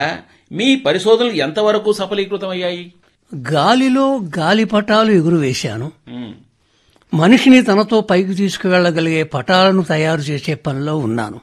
మీ పరిశోధనలు ఎంతవరకు సఫలీకృతమయ్యాయి గాలిలో గాలిపటాలు ఎగురువేశాను ఉమ్, మనిషిని తనతో పైకి తీసుకువెళ్లగలిగే పటాలను తయారు చేసే పనిలో ఉన్నాను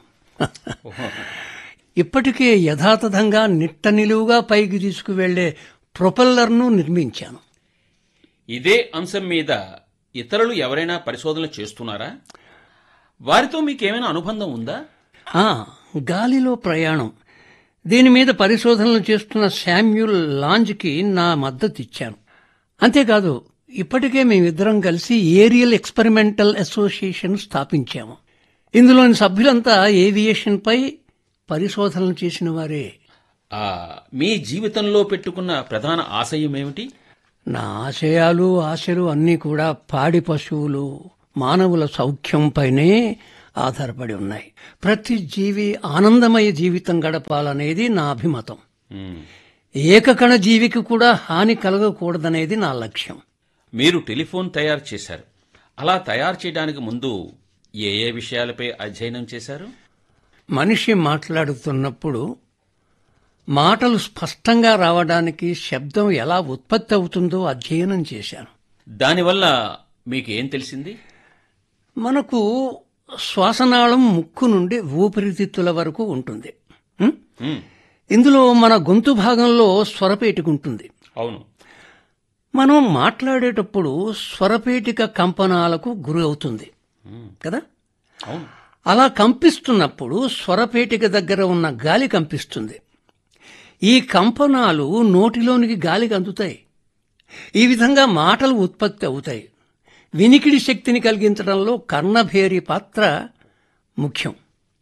ఇప్పటికే యథాతథంగా నిట్ట నిలువుగా పైకి తీసుకువెళ్లే ప్రొపెల్లర్ను నిర్మించాను ఇదే అంశం మీద ఇతరులు ఎవరైనా పరిశోధనలు చేస్తున్నారా వారితో మీకేమైనా అనుబంధం ఉందా ఆ, గాలిలో ప్రయాణం దీని మీద పరిశోధనలు చేస్తున్న శామ్యూల్ లాంజ్కి నా మద్దతు ఇచ్చాను అంతేకాదు ఇప్పటికే మేమిద్దరం కలిసి ఏరియల్ ఎక్స్పెరిమెంటల్ అసోసియేషన్ స్థాపించాము ఇందులోని సభ్యులంతా ఏవియేషన్పై పరిశోధనలు చేసిన వారే ఆ, మీ జీవితంలో పెట్టుకున్న ప్రధాన ఆశయం ఏమిటి నా ఆశయాలు ఆశలు అన్నీ కూడా పాడి పశువులు మానవుల సౌఖ్యంపైనే ఆధారపడి ఉన్నాయి ప్రతి జీవి ఆనందమయ జీవితం గడపాలనేది నా అభిమతం ఉమ్, ఏకకణ జీవికి కూడా హాని కలగకూడదనేది నా లక్ష్యం మీరు టెలిఫోన్ తయారు చేశారు అలా తయారు చేయడానికి ముందు ఏ ఏ విషయాలపై అధ్యయనం చేశారు మనిషి మాట్లాడుతున్నప్పుడు మాటలు స్పష్టంగా రావడానికి శబ్దం ఎలా ఉత్పత్తి అవుతుందో అధ్యయనం చేశాను దానివల్ల మీకు ఏం తెలిసింది మనకు శ్వాసనాళం ముక్కు నుండి ఊపిరితిత్తుల వరకు ఉంటుంది ఉం? ఉమ్, ఇందులో మన గొంతు భాగంలో స్వరపేటిక ఉంటుంది అవును మనం మాట్లాడేటప్పుడు స్వరపేటిక కంపనాలకు గురి అవుతుంది కదా అవును అలా కంపిస్తున్నప్పుడు స్వరపేటిక దగ్గర ఉన్న గాలి కంపిస్తుంది ఈ కంపనాలు నోటిలోనికి గాలికి అందుతాయి ఈ విధంగా మాటలు ఉత్పత్తి అవుతాయి వినికిడి శక్తిని కలిగించడంలో కర్ణభేరి పాత్ర ముఖ్యం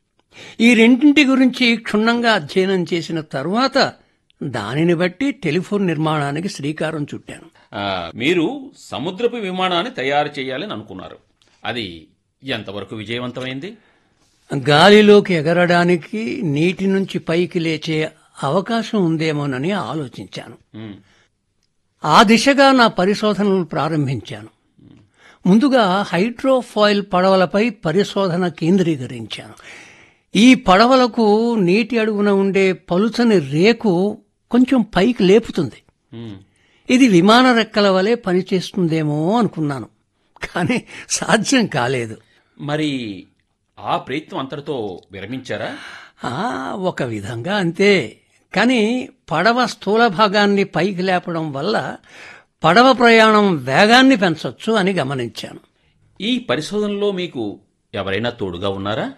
ఈ రెండింటి గురించి క్షుణ్ణంగా అధ్యయనం చేసిన తరువాత దానిని బట్టి టెలిఫోన్ నిర్మాణానికి శ్రీకారం చుట్టాను ఆ, మీరు సముద్రపు విమానాన్ని తయారు చేయాలని అనుకున్నారు అది ఎంతవరకు విజయవంతమైంది గాలిలోకి ఎగరడానికి నీటి నుంచి పైకి లేచే అవకాశం ఉందేమోనని ఆలోచించాను ఉమ్, ఆ దిశగా నా పరిశోధనలు ప్రారంభించాను ముందుగా హైడ్రోఫాయిల్ పడవలపై పరిశోధన కేంద్రీకరించాను ఈ పడవలకు నీటి అడుగున ఉండే పలుచని రేకు కొంచెం పైకి లేపుతుంది ఉమ్. ఇది విమాన రెక్కల వలె పనిచేస్తుందేమో అనుకున్నాను కానీ సాధ్యం కాలేదు మరి ఆ ప్రయత్నం అంతటితో విరమించారా ఆ, ఒక విధంగా అంతే కానీ పడవ స్థూల భాగాన్ని పైకి లేపడం వల్ల పడవ ప్రయాణం వేగాన్ని పెంచొచ్చు అని గమనించాను ఈ పరిశోధనలో మీకు ఎవరైనా తోడుగా ఉన్నారా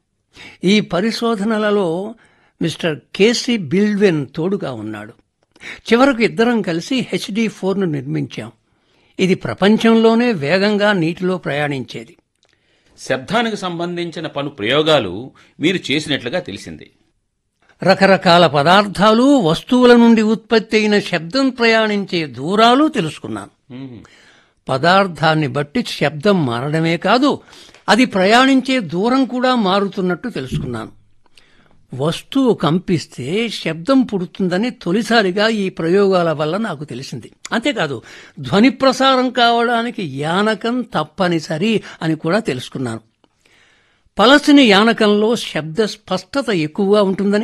ఈ పరిశోధనలలో మిస్టర్ కేసీ బిల్డ్వెన్ తోడుగా ఉన్నాడు చివరకు ఇద్దరం కలిసి హెచ్డి ఫోర్ను నిర్మించాం ఇది ప్రపంచంలోనే వేగంగా నీటిలో ప్రయాణించేది శబ్దానికి సంబంధించిన పలు ప్రయోగాలు మీరు చేసినట్లుగా తెలిసింది రకరకాల పదార్థాలు వస్తువుల నుండి ఉత్పత్తి అయిన శబ్దం ప్రయాణించే దూరాలు తెలుసుకున్నాను ఉమ్, పదార్థాన్ని బట్టి శబ్దం మారడమే కాదు అది ప్రయాణించే దూరం కూడా మారుతున్నట్టు తెలుసుకున్నాను వస్తువు కంపిస్తే శబ్దం పుడుతుందని తొలిసారిగా ఈ ప్రయోగాల వల్ల నాకు తెలిసింది అంతేకాదు ధ్వని ప్రసారం కావడానికి యానకం తప్పనిసరి అని కూడా తెలుసుకున్నాను పలసిని యానకంలో శబ్ద స్పష్టత ఎక్కువగా ఉంటుందని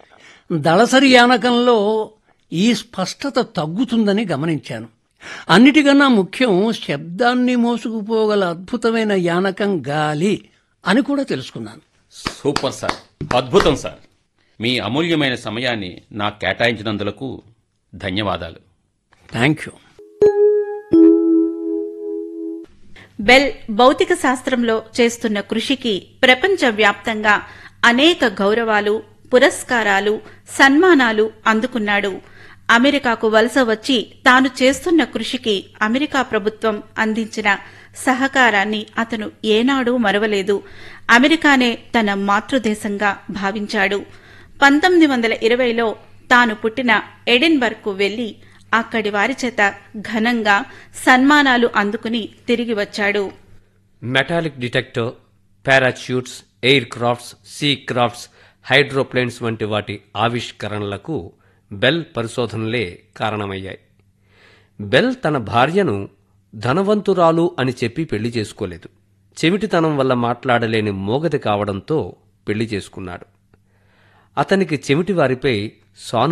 దళసరి యానకంలో ఈ స్పష్టత తగ్గుతుందని గమనించాను అన్నిటికన్నా ముఖ్యం శబ్దాన్ని మోసుకుపోగల అద్భుతమైన యానకం గాలి అని కూడా తెలుసుకున్నాను సూపర్ సార్ అద్భుతం సార్ మీ అమూల్యమైన సమయాన్ని నాకు కేటాయించినందులకు ధన్యవాదాలు థ్యాంక్ యూ బెల్ భౌతిక శాస్త్రంలో చేస్తున్న కృషికి ప్రపంచవ్యాప్తంగా అనేక గౌరవాలు పురస్కారాలు సన్మానాలు అందుకున్నాడు అమెరికాకు వలస వచ్చి తాను చేస్తున్న కృషికి అమెరికా ప్రభుత్వం అందించిన సహకారాన్ని అతను ఏనాడూ మరవలేదు అమెరికానే తన మాతృదేశంగా భావించాడు పంతొమ్మిది వందల ఇరవైలో తాను పుట్టిన ఎడిన్బర్గ్కు వెళ్లి అక్కడి వారి చేత ఘనంగా సన్మానాలు అందుకుని తిరిగి వచ్చాడు metallic detector parachutes aircrafts sea crafts hydroplanes వంటి వాటి ఆవిష్కరణలకు బెల్ పరిశోధనలే కారణమయ్యాయి బెల్ తన భార్యను ధనవంతురాలు అని చెప్పి పెళ్లి చేసుకోలేదు చెవిటితనం వల్ల మాట్లాడలేని మోగతి కావడంతో పెళ్లి చేసుకున్నాడు అతనికి చెవిటి వారిపై సాను